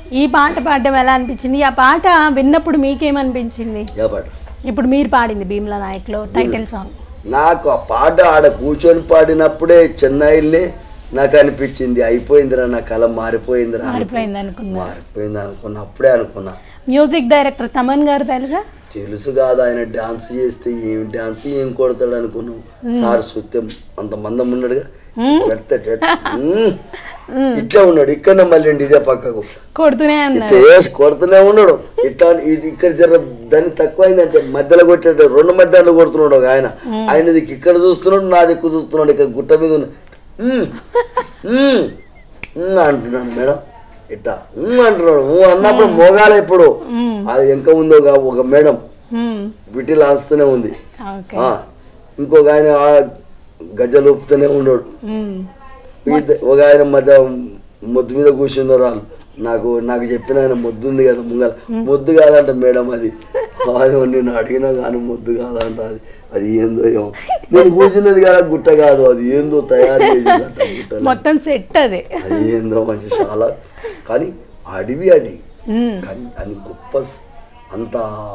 ఈ పాట పాడడం ఎలా అనిపించింది ఆ పాట విన్నప్పుడు మీకేమనిపించింది చెప్పాడు ఇప్పుడు మీరు పాడింది భీమ్లా నాయక్లో టైటిల్ సాంగ్ నాకు ఆ పాట ఆడ కూర్చొని పాడినప్పుడే చెన్నైలే నాకు అనిపించింది అయిపోయిందిరా నా కళ మారిపోయిందిరా అనుకున్నా. మారిపోయింది అనుకున్నా మారిపోయింది అనుకున్నా అప్పుడే అనుకున్నా మ్యూజిక్ డైరెక్టర్ తమన్ గారు తెలుసా తెలుసు కాదు ఆయన డాన్స్ చేస్తే ఏం డాన్స్ ఏం కొడతాడు అనుకున్నావు సార్ సుత్యం అంత మందం ఉన్నాడుగా పెడతాడు ఉమ్. ఇట్లా ఉన్నాడు ఇక్కడ మళ్ళీ ఇదే పక్కకు కొడుతూనే ఇట్లా ఉన్నారు వేసి కొడుతూనే ఉన్నాడు ఇట్లా ఇ- ఇక్కడ జర దాన్ని తక్కువైందంటే మధ్యలో కొట్టాడు రెండు మధ్యలో కొడుతున్నాడు ఒక ఆయన ఆయన దిక్కు ఇక్కడ చూస్తున్నాడు నా దిక్కు చూస్తున్నాడు ఇక్కడ గుట్ట మీద ఉన్న ఉమ్, ఉమ్, ఉమ్ అంటున్నాడు మేడం ఇట్టా ఉమ్ అంటున్నాడు ఊ అన్నప్పుడు మోగాల ఇప్పుడు అది ఇంకా ఉందో ఒక- ఒక మేడం మ్మ్. బిటిల్ ఆస్తూనే ఉంది ఓకే ఆ, ఇంకొక ఆయన ఆ గజ్జలు ఊపుతూనే ఉన్నాడు మ్మ్. ఇద్ద- ఒక ఆయన మధ్య మొద్దు మీద కూర్చున్నారు వాళ్ళు నాకు నాకు చెప్పిన ఆయన మొద్దు ఉంది కదా ముంగల మొద్దు కాదంట మేడం అది అది నేను అడిగినా కానీ మొద్దు కాదంట అది అది ఏందో ఏమో నేను కూర్చున్నది కదా గుట్ట కాదు అది ఏందో తయారు చేసిందంట గుట్టలో మొత్తం సెట్ అది అది ఏందో మంచి చాలా కానీ అడవి అది మ్మ్. కానీ అది గొప్ప స్- అంత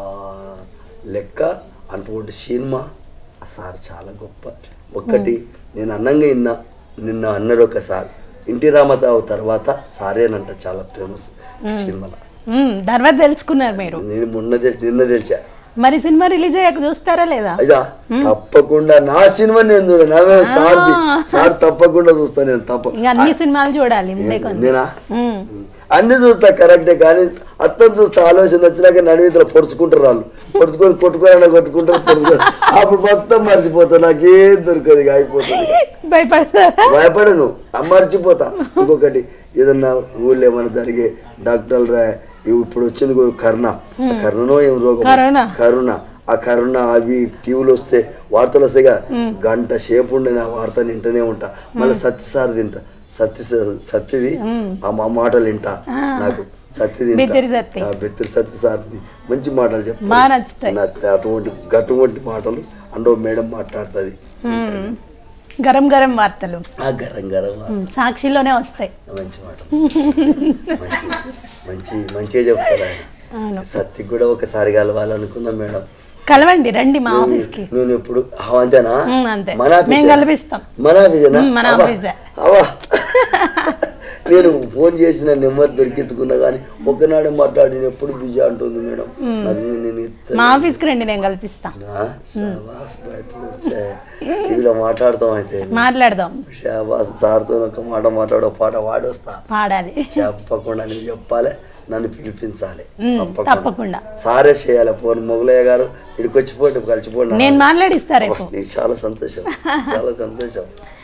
లెక్క అటువంటి సినిమా ఆ సార్ చాలా గొప్ప ఒక్కటి నేను అన్నంగా విన్నా నిన్న అన్నారు ఒకసారి ఇంటి రామరావు తర్వాత సారేనంట చాలా ఫేమస్ సినిమాలో మ్మ్. తర్వాత తెలుసుకున్నారు మీరు నేను మొన్న తెలి నిన్న తెలిసా మరి సినిమా రిలీజ్ అయ్యాక చూస్తారా లేదా అదా తప్పకుండా నా సినిమా నేను చూడ నామే సార్ది సార్ తప్పకుండా చూస్తా నేను తప్ప ఇంకా అన్ని సినిమాలు చూడాలి ముందే కొంచెం నేనా మ్మ్. అన్ని చూస్తా కరెక్టే కానీ అత్తం చూస్తే ఆలోచన వచ్చినాక నడివింతలో పొడుచుకుంటారు వాళ్ళు పొడుచుకొని కొట్టుకోవాలన్నా కొట్టుకుంటారు పొడుచుకొని అప్పుడు మొత్తం మర్చిపోతా నాకేం దొరకదు ఇక అయిపోతుంది భయపడతారా భయపడను ఆ మర్చిపోతా ఇంకొకటి ఏదన్నా ఊళ్ళో ఏమైనా జరిగే డాక్టర్లు రా ఇవి ఇప్పుడు వచ్చింది కూడా కరోనా ఆ కరోనా ఏం రోగం కరోనా. కరోనా ఆ కరోనా అవి టీవీలు వస్తే వార్తలు వస్తాయి కదా గంట సేపు ఉండి నా వార్త వింటూనే ఉంటా మళ్ళీ సత్య సార్ తింటా సత్య స- సత్యది ఆ మా మాటలు వింటా నాకు సత్యది వింటా. బెత్తిరి సత్తి. ఆ, బెత్తిరి సత్య సార్ది మంచి మాటలు చెప్తారు బాగా నచ్చుతాయి నాకు అటువంటి అటువంటి మాటలు అండో మేడం మాట్లాడుతుంది మ్మ్. గరం గరం వార్తలు ఆ గరం గరం మ్మ్. సాక్షిలోనే వస్తాయి మంచి మాట మంచి మంచి మంచిగా చెప్తాడు ఆయన అవును సత్తికి కూడా ఒకసారి కలవాలనుకున్నా మేడం కలవండి రండి మా ఆఫీస్కి నేను ఎప్పుడు అవ అంతేనా మ్మ్, అంతే మన మేము ఆఫీసేనా? కల్పిస్తాం మన ఆఫీసేనా మ్మ్, మన అవ్వా, ఆఫీసే. అవ్వా నేను ఫోన్ చేసిన నెంబర్ దొరికించుకున్నా కానీ ఒకనాడే మాట్లాడి నేను ఎప్పుడు బిజీ అంటుంది మేడం నాకు ఇంక నేను ఎత్త- మా ఆఫీస్కి రండి నేను కల్పిస్తా నా షాబాస్ బయటకు వచ్చే టీవీలో మాట్లాడతాం అయితే మాట్లాడదాం షాబాస్ సార్తో ఒక మాట మాట్లాడో పాట పాడొస్తా పాడాలి చెప్పకుండా నువ్వు చెప్పాలి నన్ను పిలిపించాలి మ్మ్, తప్పకుండా సారే చేయాలి పోను మొగలయ్య గారు ఇక్కడికి వచ్చిపోండి కలిసిపోండి నేను మాట్లాడిస్తా రేపు నీకు చాలా సంతోషం చాలా సంతోషం